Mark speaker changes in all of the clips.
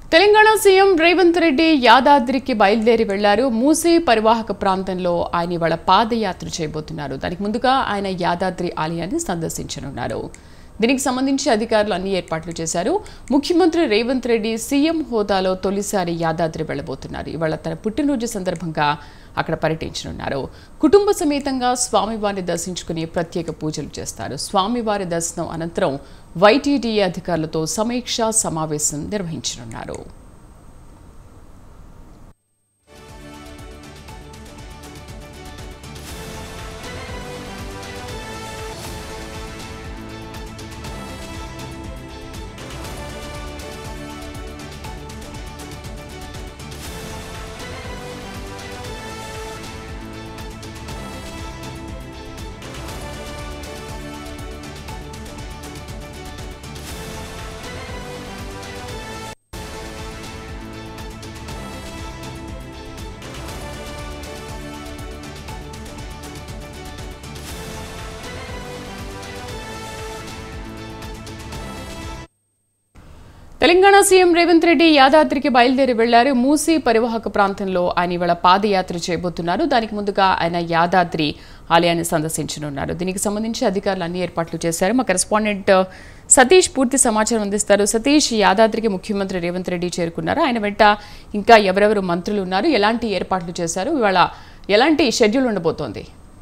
Speaker 1: Telangana CM Revanth Reddy యాదాద్రికి బయలుదేరి వెళ్లారు మూసీ పరివాహక ప్రాంతంలో ఆయన ఇవాళ పాదయాత్ర చేయబోతున్నారు దానికి ముందుగా ఆయన యాదాద్రి ఆలయాన్ని సందర్శించనున్నారు దీనికి సంబంధించి అధికారులు అన్ని ఏర్పాట్లు చేశారు ముఖ్యమంత్రి రేవంత్ రెడ్డి సీఎం హోదాలో తొలిసారి యాదాద్రి వెళ్లబోతున్నారు ఇవాళ తన పుట్టినరోజు సందర్భంగా అక్కడ పర్యటించనున్నారు కుటుంబ సమేతంగా స్వామివారిని దర్శించుకుని ప్రత్యేక పూజలు చేస్తారు స్వామివారి దర్శనం అనంతరం వైటీడీఏ అధికారులతో సమీక్షా సమావేశం నిర్వహించనున్నారు తెలంగాణ సీఎం రేవంత్ రెడ్డి యాదాద్రికి బయలుదేరి వెళ్లారు మూసీ పరివాహక ప్రాంతంలో ఆయన ఇవాళ పాదయాత్ర చేయబోతున్నారు దానికి ముందుగా ఆయన యాదాద్రి ఆలయాన్ని సందర్శించనున్నారు దీనికి సంబంధించి అధికారులు అన్ని ఏర్పాట్లు చేశారు మా కరెస్పాండెంట్ సతీష్ పూర్తి సమాచారం అందిస్తారు సతీష్ యాదాద్రికి ముఖ్యమంత్రి రేవంత్ రెడ్డి చేరుకున్నారు ఆయన వెంట ఇంకా ఎవరెవరు మంత్రులు ఉన్నారు ఎలాంటి ఏర్పాట్లు చేశారు ఇవాళ ఎలాంటి షెడ్యూల్ ఉండబోతోంది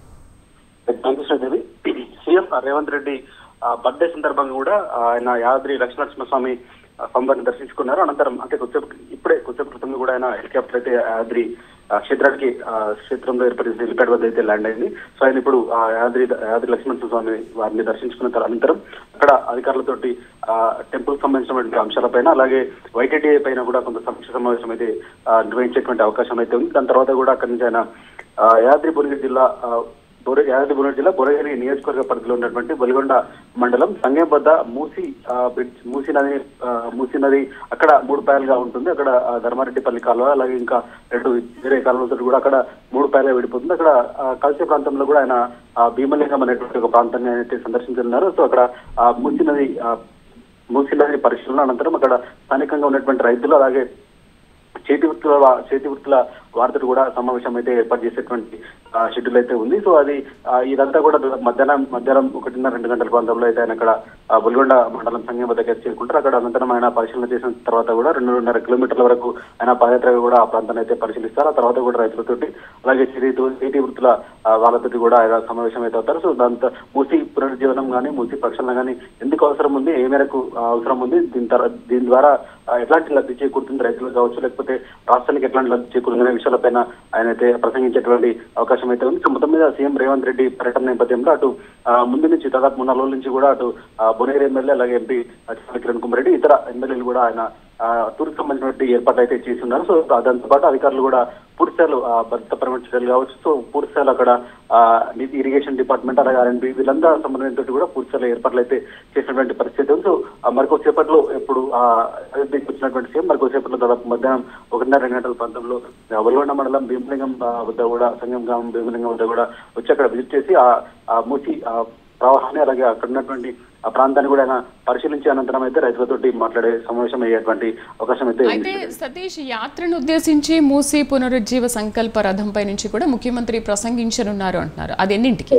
Speaker 2: thank you Sridevi CM Revanth Reddy ఆ, బర్త్డే సందర్భంగా కూడా ఆ, ఆయన యాదాద్రి లక్ష్మీనరసింహస్వామి ఆ, స్వామివారిని దర్శించుకున్నారు అనంతరం అంటే కొద్దిసేపు ఇప్పుడే కొద్దిసేపు క్రితం కూడా ఆయన హెలికాప్టర్ అయితే యాదాద్రి ఆ, క్షేత్రానికి ఆ, క్షేత్రంలో ఏర్పడిన హెలిప్యాడ్ వద్ద అయితే ల్యాండ్ అయింది సో ఆయన ఇప్పుడు ఆ, యాదాద్రి యాదాద్రి లక్ష్మణ స్వామి వారిని దర్శించుకున్న తర్వాత అనంతరం అక్కడ అధికారులతోటి టెంపుల్ సంబంధించినటువంటి అంశాలపైన అలాగే వైటీటీఏ పైన కూడా కొంత సమీక్ష సమావేశం అయితే ఆ, నిర్వహించేటువంటి అవకాశం అయితే ఉంది దాని తర్వాత కూడా అక్కడి నుంచి ఆయన ఆ, యాదాద్రి భువనగిరి జిల్లా ఆ, బొర యాదాద్రి భువనగిరి జిల్లా బొరగిరి నియోజకవర్గ పరిధిలో ఉన్నటువంటి బలిగొండ మండలం సంగం వద్ద మూసి ఆ, బ్రిడ్జ్ మూసి నది ఆ, మూసి నది అక్కడ మూడు పాయలుగా ఉంటుంది అక్కడ ఆ, ధర్మారెడ్డిపల్లి కాలువ అలాగే ఇంకా రెండు వేరే కాలువలతో కూడా అక్కడ మూడు పాయలుగా విడిపోతుంది అక్కడ ఆ, కలిసే ప్రాంతంలో కూడా ఆయన ఆ, భీమలింగం అనేటువంటి ఒక ప్రాంతాన్ని అయితే సందర్శించున్నారు సో అక్కడ ఆ, మూసి నది ఆ, మూసి నది పరిశీలన అనంతరం అక్కడ స్థానికంగా ఉన్నటువంటి రైతులు అలాగే చేతి వృత్తుల వా- చేతి వృత్తుల వారితో కూడా సమావేశం అయితే ఏర్పాటు చేసేటువంటి ఆ, షెడ్యూల్ అయితే ఉంది సో అది ఆ, ఇదంతా కూడా దాదాపు మధ్యాహ్నం మధ్యాహ్నం ఒకటిన్నర రెండు గంటల ప్రాంతంలో అయితే ఆయన అక్కడ ఆ, బుల్గొండ మండలం సంఘం వద్దకు అయితే చేరుకుంటారు అక్కడ అనంతరం ఆయన పరిశీలన చేసిన తర్వాత కూడా రెండున్నర కిలోమీటర్ల వరకు ఆయన పాదయాత్రగా కూడా ఆ ప్రాంతాన్ని అయితే పరిశీలిస్తారు ఆ తర్వాత కూడా రైతులతోటి అలాగే చేతి చేతి వృత్తుల ఆ, వాళ్ళతోటి కూడా ఆయన సమావేశం అయితే అవుతారు సో దాంతో మూసి పునరుజ్జీవనం కానీ మూసి ప్రక్షాళన కానీ ఎందుకు అవసరం ఉంది ఏ మేరకు ఆ, అవసరం ఉంది దీని తర్వాత దీని ద్వారా ఆ, ఎట్లాంటి లబ్ధి చేకూరుతుంది రైతులకు కావచ్చు లేకపోతే రాష్ట్రానికి ఎట్లాంటి లబ్ధి చేకూరుతుంది అనే విషయాలపైన ఆయన అయితే ప్రసంగించేటువంటి అవకాశం అయితే ఉంది సో మొత్తం మీద సీఎం రేవంత్ రెడ్డి పర్యటన నేపథ్యంలో అటు ఆ, ముందు నుంచి దాదాపు మూడు నాలుగు రోజుల నుంచి కూడా అటు ఆ, భువనగిరి ఎమ్మెల్యే అలాగే ఎంపీ అచ్చెన్నాయుడు కిరణ్ కుమార్ రెడ్డి ఇతర ఎమ్మెల్యేలు కూడా ఆయన ఆ, టూర్కి సంబంధించినటువంటి ఏర్పాట్లు అయితే చేసి ఉన్నారు సో దాంతో పాటు అధికారులు కూడా పూర్తి స్థాయిలో ఆ, భద్రతపరమైన చర్యలు కావచ్చు సో పూర్తి స్థాయిలో అక్కడ ఆ, నిధి ఇరిగేషన్ డిపార్ట్మెంట్ అలాగే ఆర్ఎండ్బి వీళ్ళందరూ సంబంధించిన కూడా పూర్తి స్థాయిలో ఏర్పాట్లు అయితే చేసినటువంటి పరిస్థితి ఉంది సో ఆ, మరికొద్దిసేపట్లో ఎప్పుడు ఆ, అయోధ్యకి వచ్చినటువంటి సీఎం మరికొద్దిసేపట్లో దాదాపు మధ్యాహ్నం ఒకటిన్నర రెండు గంటల ప్రాంతంలో ఆ, వల్గొండ మండలం భీమలింగం ఆ, వద్ద కూడా సంగం గ్రామం భీమలింగం వద్ద కూడా వచ్చి అక్కడ విజిట్ చేసి ఆ ఆ మూసి ఆ ప్రవాహాన్ని అలాగే అక్కడ ఉన్నటువంటి ఆ ప్రాంతాన్ని కూడా ఆయన పరిశీలించి అనంతరం అయితే రైతులతోటి మాట్లాడే సమావేశం అయ్యేటువంటి అవకాశం అయితే
Speaker 1: అయితే
Speaker 2: ఉంది
Speaker 1: సతీష్ యాత్రను ఉద్దేశించి మూసీ పునరుజ్జీవ సంకల్ప రథంపై నుంచి కూడా ముఖ్యమంత్రి ప్రసంగించనున్నారు అంటున్నారు అది ఎన్నింటికి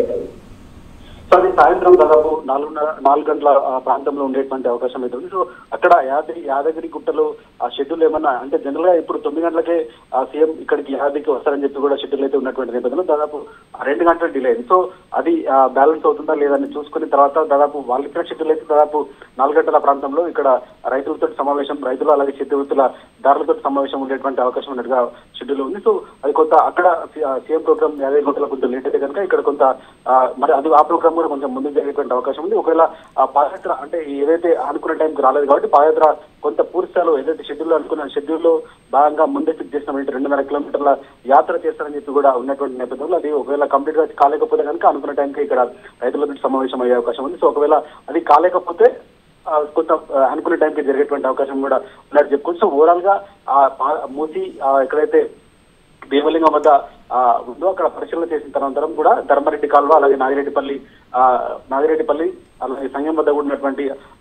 Speaker 2: సో అది సాయంత్రం దాదాపు నాలుగున్నర నాలుగు గంటల ఆ ప్రాంతంలో ఉండేటువంటి అవకాశం అయితే ఉంది సో అక్కడ యాదగిరి యాదగిరి గుట్టలో ఆ షెడ్యూల్ ఏమన్నా అంటే జనరల్ గా ఇప్పుడు తొమ్మిది గంటలకే ఆ సీఎం ఇక్కడికి యాదగిరికి వస్తారని చెప్పి కూడా షెడ్యూల్ అయితే ఉన్నటువంటి నేపథ్యంలో దాదాపు ఆ రెండు గంటల డిలే అయింది సో అది బ్యాలెన్స్ అవుతుందా లేదని చూసుకుని తర్వాత దాదాపు వాళ్ళు ఇచ్చిన షెడ్యూల్ అయితే దాదాపు నాలుగు గంటల ప్రాంతంలో ఇక్కడ రైతులతో సమావేశం రైతులు అలాగే చేతివృత్తుల దారులతో సమావేశం ఉండేటువంటి అవకాశం ఉన్నట్టుగా షెడ్యూల్ ఉంది సో అది కొంత అక్కడ సీఎం ప్రోగ్రామ్ యాభై గంటల కొంచెం లేట్ అయితే కనుక ఇక్కడ కొంత ఆ, మరి అది ఆ ప్రోగ్రామ్ కూడా కొంచెం ముందుకు జరిగేటువంటి అవకాశం ఉంది ఒకవేళ ఆ పాదయాత్ర అంటే ఏదైతే అనుకున్న టైంకి రాలేదు కాబట్టి పాదయాత్ర కొంత పూర్తి స్థాయిలో ఏదైతే షెడ్యూల్ అనుకున్న షెడ్యూల్లో భాగంగా ముందే ఫిక్స్ చేసినటువంటి రెండున్నర కిలోమీటర్ల యాత్ర చేస్తారని చెప్పి కూడా ఉన్నటువంటి నేపథ్యంలో అది ఒకవేళ కంప్లీట్ గా కాలేకపోతే కనుక అనుకున్న టైంకి ఇక్కడ రైతులతో సమావేశం అయ్యే అవకాశం ఉంది సో ఒకవేళ అది కాలేకపోతే ఆ, కొంత ఆ, అనుకునే టైంకి జరిగేటువంటి అవకాశం కూడా ఉన్నట్టు చెప్పుకోవచ్చు సో ఓవరాల్ గా ఆ పా- మూసి ఆ, ఎక్కడైతే భీమలింగం వద్ద ఆ, ఉందో అక్కడ పరిశీలన చేసిన తదనంతరం కూడా ధర్మారెడ్డి కాలువ అలాగే నాగిరెడ్డిపల్లి ఆ, నాగిరెడ్డిపల్లి అలాగే సంఘం వద్ద కూడా ఉన్నటువంటి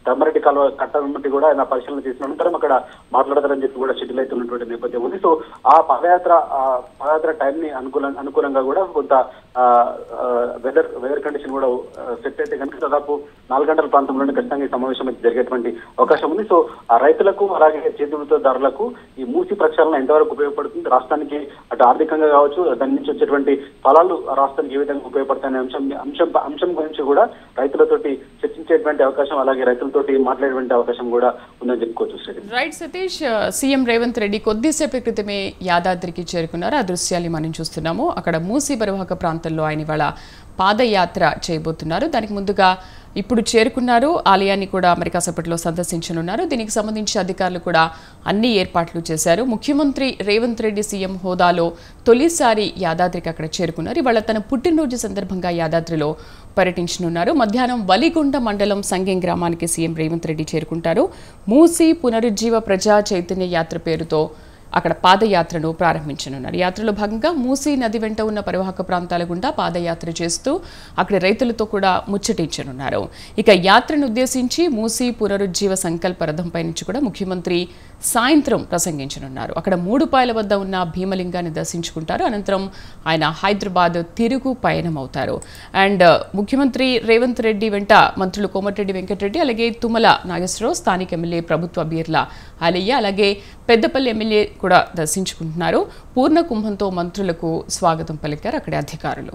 Speaker 2: ధర్మారెడ్డి కాలువ కట్టడం బట్టి కూడా ఆయన పరిశీలన చేసిన అనంతరం అక్కడ మాట్లాడతారని చెప్పి కూడా షెడ్యూల్ అవుతున్నటువంటి నేపథ్యం ఉంది సో ఆ పదయాత్ర ఆ పదయాత్ర టైం ని అనుకూల అనుకూలంగా కూడా కొంత వెదర్ వెదర్ కండిషన్ కూడా సెట్ అయితే కనుక దాదాపు నాలుగు గంటల ప్రాంతంలోనే ఖచ్చితంగా ఈ సమావేశం అయితే జరిగేటువంటి అవకాశం ఉంది సో ఆ రైతులకు అలాగే చేతివృత్తిదారులకు ఈ మూసి ప్రక్షాళన ఎంతవరకు ఉపయోగపడుతుంది రాష్ట్రానికి అటు ఆర్థికంగా కావచ్చు దాని నుంచి వచ్చేటువంటి ఫలాలు రాష్ట్రానికి ఏ విధంగా ఉపయోగపడతాయనే అంశం అంశం అంశం గురించి కూడా రైతులతోటి చర్చించేటువంటి అవకాశం అలాగే రైతులతోటి మాట్లాడేటువంటి అవకాశం కూడా ఉందని చెప్పుకోవచ్చు శ్రీదేవి
Speaker 1: రైట్ సతీష్ సీఎం రేవంత్ రెడ్డి కొద్దిసేపటి క్రితమే యాదాద్రికి చేరుకున్నారు ఆ దృశ్యాన్ని మనం చూస్తున్నాము అక్కడ మూసి పరివాహక ప్రాంతంలో ఆయన ఇవాళ పాదయాత్ర చేయబోతున్నారు దానికి ముందుగా ఇప్పుడు చేరుకున్నారు ఆలయాన్ని కూడా మరి కాసేపట్లో సందర్శించనున్నారు దీనికి సంబంధించి అధికారులు కూడా అన్ని ఏర్పాట్లు చేశారు ముఖ్యమంత్రి రేవంత్ రెడ్డి సీఎం హోదాలో తొలిసారి యాదాద్రికి అక్కడ చేరుకున్నారు ఇవాళ తన పుట్టినరోజు సందర్భంగా యాదాద్రిలో పర్యటించనున్నారు మధ్యాహ్నం వలిగొండ మండలం సంగెం గ్రామానికి సీఎం రేవంత్ రెడ్డి చేరుకుంటారు మూసి పునరుజ్జీవ ప్రజా చైతన్య యాత్ర పేరుతో అక్కడ పాదయాత్రను ప్రారంభించనున్నారు యాత్రలో భాగంగా మూసీ నది వెంట ఉన్న పరివాహక ప్రాంతాల గుండా పాదయాత్ర చేస్తూ అక్కడి రైతులతో కూడా ముచ్చటించనున్నారు ఇక యాత్రను ఉద్దేశించి మూసీ పునరుజ్జీవ సంకల్ప రథంపై నుంచి కూడా ముఖ్యమంత్రి సాయంత్రం ప్రసంగించనున్నారు అక్కడ మూడుపాయల వద్ద ఉన్న భీమలింగాన్ని దర్శించుకుంటారు అనంతరం ఆయన హైదరాబాద్ తిరుగు పయనం అవుతారు అండ్ ముఖ్యమంత్రి రేవంత్ రెడ్డి వెంట మంత్రులు కోమటిరెడ్డి వెంకటరెడ్డి అలాగే తుమ్మల నాగేశ్వరరావు స్థానిక ఎమ్మెల్యే ప్రభుత్వ బీర్ల అలయ్య అలాగే పెద్దపల్లి ఎమ్మెల్యే కూడా దర్శించుకుంటున్నారు పూర్ణ కుంభంతో మంత్రులకు స్వాగతం పలికారు అక్కడి అధికారులు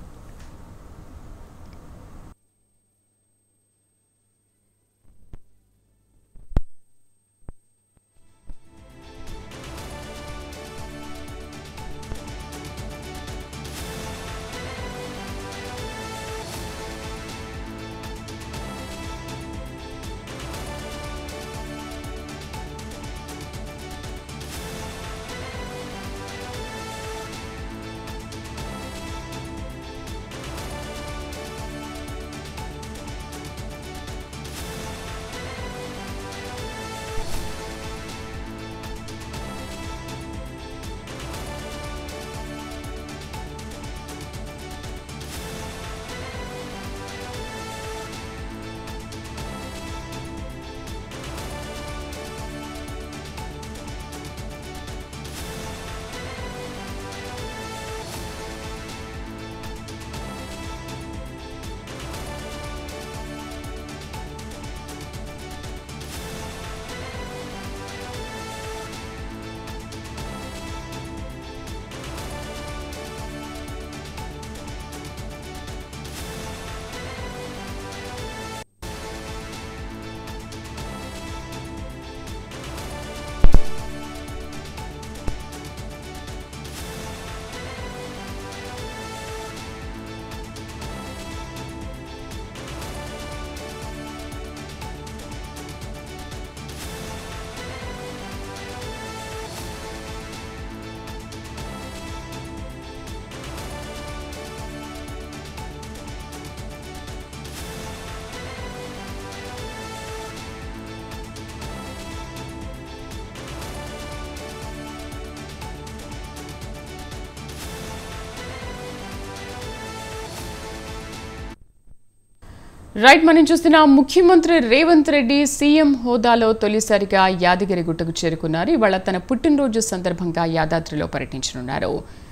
Speaker 1: రైట్ మనం చూస్తున్న ముఖ్యమంత్రి రేవంత్ రెడ్డి సీఎం హోదాలో తొలిసారిగా యాదగిరి గుట్టకు చేరుకున్నారు ఇవాళ తన పుట్టినరోజు సందర్భంగా యాదాద్రిలో పర్యటించనున్నారు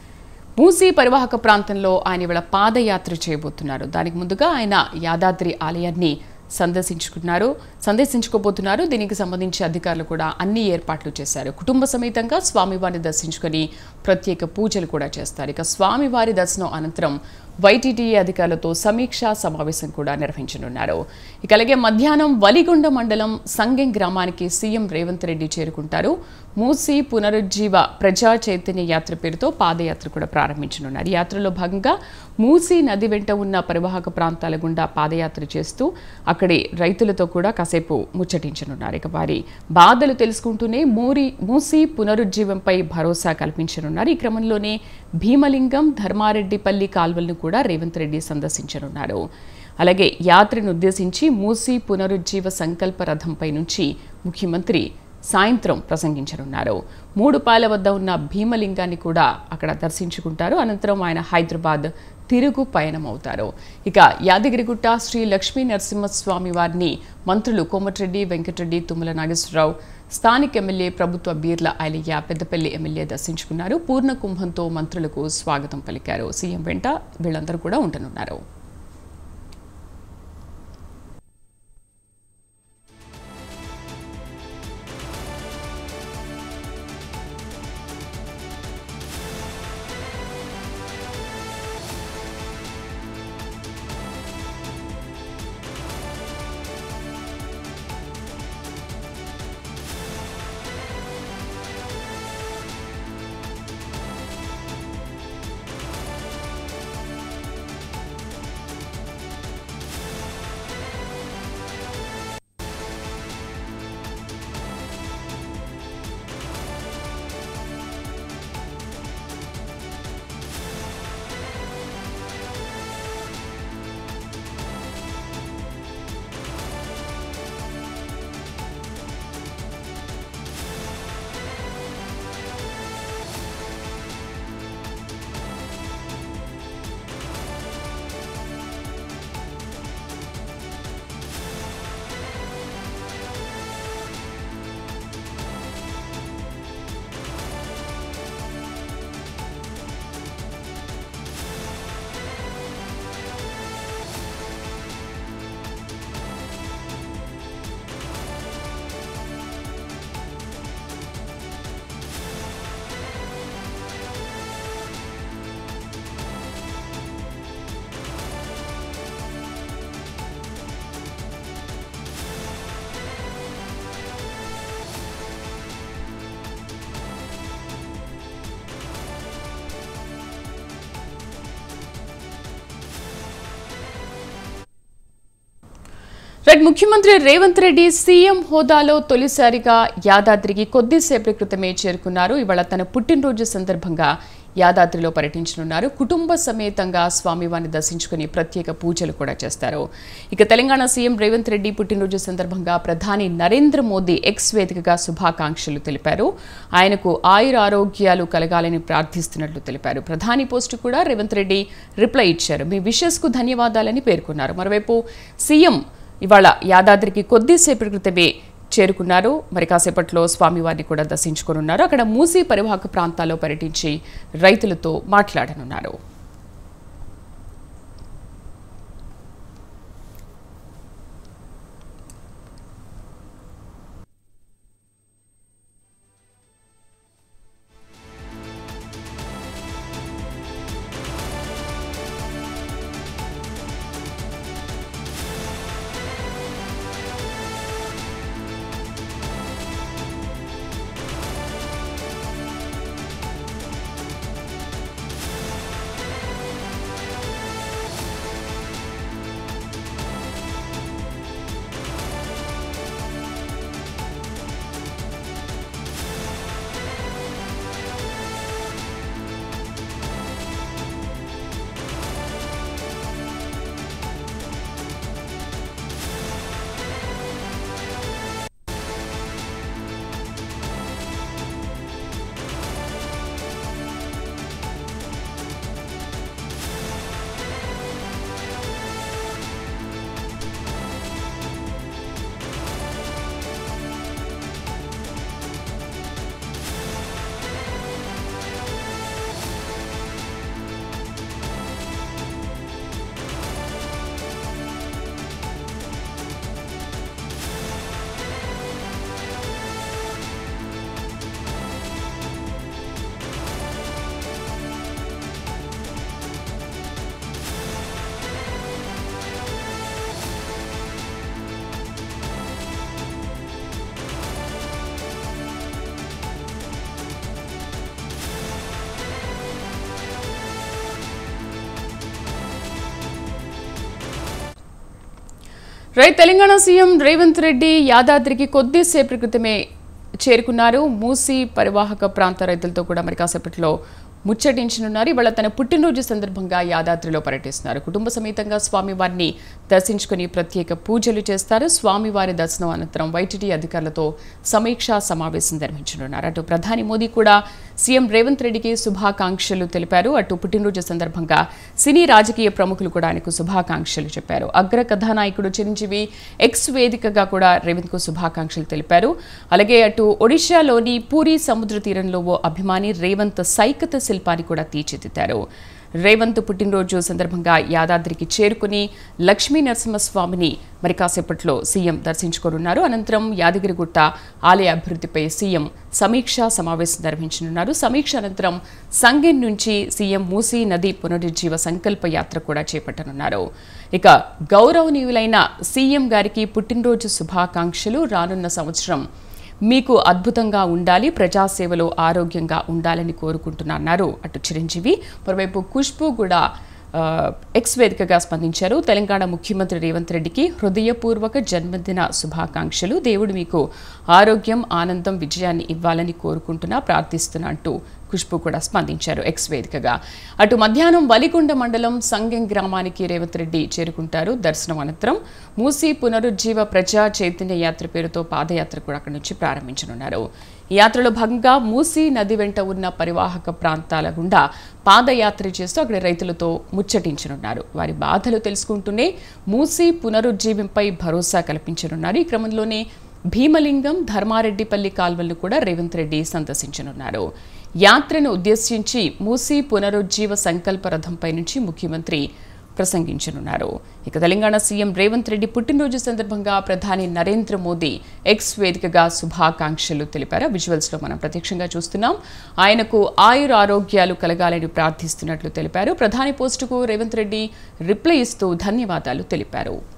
Speaker 1: మూసీ పరివాహక ప్రాంతంలో ఆయన ఇవాళ పాదయాత్ర చేయబోతున్నారు దానికి ముందుగా ఆయన యాదాద్రి ఆలయాన్ని సందర్శించుకున్నారు సందర్శించుకోబోతున్నారు దీనికి సంబంధించి అధికారులు కూడా అన్ని ఏర్పాట్లు చేశారు కుటుంబ సమేతంగా స్వామివారిని దర్శించుకొని ప్రత్యేక పూజలు కూడా చేస్తారు ఇక స్వామివారి దర్శనం అనంతరం వైటీటీఏ అధికారులతో సమీక్షా సమావేశం కూడా నిర్వహించనున్నారు ఇక అలాగే మధ్యాహ్నం వలిగొండ మండలం సంగెం గ్రామానికి సీఎం రేవంత్ రెడ్డి చేరుకుంటారు మూసీ పునరుజ్జీవ ప్రజా చైతన్య యాత్ర పేరుతో పాదయాత్ర కూడా ప్రారంభించనున్నారు ఈ యాత్రలో భాగంగా మూసీ నది వెంట ఉన్న పరివాహక ప్రాంతాల గుండా పాదయాత్ర చేస్తూ అక్కడి రైతులతో కూడా కాసేపు ముచ్చటించనున్నారు ఇక వారి బాధలు తెలుసుకుంటూనే మూరి మూసీ పునరుజ్జీవంపై భరోసా కల్పించనున్నారు ఈ క్రమంలోనే భీమలింగం ధర్మారెడ్డిపల్లి కాల్వలను కూడా రేవంత్ రెడ్డి సందర్శించనున్నారు అలాగే యాత్రను ఉద్దేశించి మూసీ పునరుజ్జీవ సంకల్ప రథంపై నుంచి ముఖ్యమంత్రి సాయంత్రం ప్రసంగించనున్నారు మూడు పాయల వద్ద ఉన్న భీమలింగాన్ని కూడా అక్కడ దర్శించుకుంటారు అనంతరం ఆయన హైదరాబాద్ తిరుగు పయనం అవుతారు ఇక యాదగిరిగుట్ట శ్రీ లక్ష్మీ నరసింహస్వామి వారిని మంత్రులు కోమటిరెడ్డి వెంకటరెడ్డి తుమ్మల నాగేశ్వరరావు స్థానిక ఎమ్మెల్యే ప్రభుత్వ బీర్ల ఐలయ్య పెద్దపల్లి ఎమ్మెల్యే దర్శించుకున్నారు పూర్ణ కుంభంతో మంత్రులకు స్వాగతం పలికారు సీఎం వెంట వీళ్ళందరూ కూడా ఉండనున్నారు రైట్ ముఖ్యమంత్రి రేవంత్ రెడ్డి సీఎం హోదాలో తొలిసారిగా యాదాద్రికి కొద్దిసేపటి క్రితమే చేరుకున్నారు ఇవాళ తన పుట్టినరోజు సందర్భంగా యాదాద్రిలో పర్యటించనున్నారు కుటుంబ సమేతంగా స్వామివారిని దర్శించుకుని ప్రత్యేక పూజలు కూడా చేస్తారు ఇక తెలంగాణ సీఎం రేవంత్ రెడ్డి పుట్టినరోజు సందర్భంగా ప్రధాని నరేంద్ర మోదీ ఎక్స్ వేదికగా శుభాకాంక్షలు తెలిపారు ఆయనకు ఆయుర ఆరోగ్యాలు కలగాలని ప్రార్థిస్తున్నట్లు తెలిపారు ప్రధాని పోస్టు కూడా రేవంత్ రెడ్డి రిప్లై ఇచ్చారు మీ విషెస్కు ధన్యవాదాలని పేర్కొన్నారు మరోవైపు సీఎం ఇవాళ యాదాద్రికి కొద్దిసేపటి క్రితమే చేరుకున్నారు మరి కాసేపట్లో స్వామివారిని కూడా దర్శించుకోనున్నారు అక్కడ మూసీ పరివాహక ప్రాంతాల్లో పర్యటించి రైతులతో మాట్లాడనున్నారు రైట్ తెలంగాణ సీఎం రేవంత్ రెడ్డి యాదాద్రికి కొద్దిసేపటి క్రితమే చేరుకున్నారు మూసీ పరివాహక ప్రాంత రైతులతో కూడా మరి కాసేపట్లో ముచ్చటించనున్నారు ఇవాళ తన పుట్టినరోజు సందర్భంగా యాదాద్రిలో పర్యటిస్తున్నారు కుటుంబ సమేతంగా స్వామివారిని దర్శించుకుని ప్రత్యేక పూజలు చేస్తారు స్వామివారి దర్శనం అనంతరం వైటీటీ అధికారులతో సమీక్షా సమావేశం నిర్వహించనున్నారు అటు ప్రధాని మోదీ కూడా సీఎం రేవంత్ రెడ్డికి శుభాకాంక్షలు తెలిపారు అటు పుట్టినరోజు సందర్భంగా సినీ రాజకీయ ప్రముఖులు కూడా ఆయనకు శుభాకాంక్షలు చెప్పారు అగ్ర కథానాయకుడు చిరంజీవి ఎక్స్ వేదికగా కూడా రేవంత్కు శుభాకాంక్షలు తెలిపారు అలాగే అటు ఒడిశాలోని పూరి సముద్ర తీరంలో ఓ అభిమాని రేవంత్ సైకత శిల్పాన్ని కూడా తీర్చిదిద్దారు రేవంత్ పుట్టినరోజు సందర్భంగా యాదాద్రికి చేరుకుని లక్ష్మీ నరసింహస్వామిని మరి కాసేపట్లో సీఎం దర్శించుకోనున్నారు అనంతరం యాదగిరిగుట్ట ఆలయ అభివృద్ధిపై సీఎం సమీక్షా సమావేశం నిర్వహించనున్నారు సమీక్ష అనంతరం సంగెన్ నుంచి సీఎం మూసీ నది పునరుజ్జీవ సంకల్ప యాత్ర కూడా చేపట్టనున్నారు ఇక గౌరవనీయులైన సీఎం గారికి పుట్టినరోజు శుభాకాంక్షలు రానున్న సంవత్సరం మీకు అద్భుతంగా ఉండాలి ప్రజాసేవలో ఆరోగ్యంగా ఉండాలని కోరుకుంటున్నారు అటు చిరంజీవి మరోవైపు ఖుష్బు కూడా ఆ, ఎక్స్ వేదికగా స్పందించారు తెలంగాణ ముఖ్యమంత్రి రేవంత్ రెడ్డికి హృదయపూర్వక జన్మదిన శుభాకాంక్షలు దేవుడు మీకు ఆరోగ్యం ఆనందం విజయాన్ని ఇవ్వాలని కోరుకుంటున్నా ప్రార్థిస్తున్నా అంటూ ఖుష్బు కూడా స్పందించారు ఎక్స్ వేదికగా అటు మధ్యాహ్నం వలికొండ మండలం సంగెం గ్రామానికి రేవంత్ రెడ్డి చేరుకుంటారు దర్శనం అనంతరం మూసీ పునరుజ్జీవ ప్రజా చైతన్య యాత్ర పేరుతో పాదయాత్ర కూడా అక్కడి నుంచి ప్రారంభించనున్నారు ఈ యాత్రలో భాగంగా మూసీ నది వెంట ఉన్న పరివాహక ప్రాంతాల గుండా పాదయాత్ర చేస్తూ అక్కడ రైతులతో ముచ్చటించనున్నారు వారి బాధలు తెలుసుకుంటూనే మూసీ పునరుజ్జీవంపై భరోసా కల్పించనున్నారు ఈ క్రమంలోనే భీమలింగం ధర్మారెడ్డిపల్లి కాల్వలను కూడా రేవంత్ రెడ్డి సందర్శించనున్నారు యాత్రను ఉద్దేశించి మూసీ పునరుజ్జీవ సంకల్ప రథంపై నుంచి ముఖ్యమంత్రి ప్రసంగించనున్నారు ఇక తెలంగాణ సీఎం రేవంత్ రెడ్డి పుట్టినరోజు సందర్భంగా ప్రధాని నరేంద్ర మోదీ ఎక్స్ వేదికగా శుభాకాంక్షలు తెలిపారు విజువల్స్ లో మనం ప్రత్యక్షంగా చూస్తున్నాం ఆయనకు ఆయుర ఆరోగ్యాలు కలగాలని ప్రార్థిస్తున్నట్లు తెలిపారు ప్రధాని పోస్టుకు రేవంత్ రెడ్డి రిప్లై ఇస్తూ ధన్యవాదాలు తెలిపారు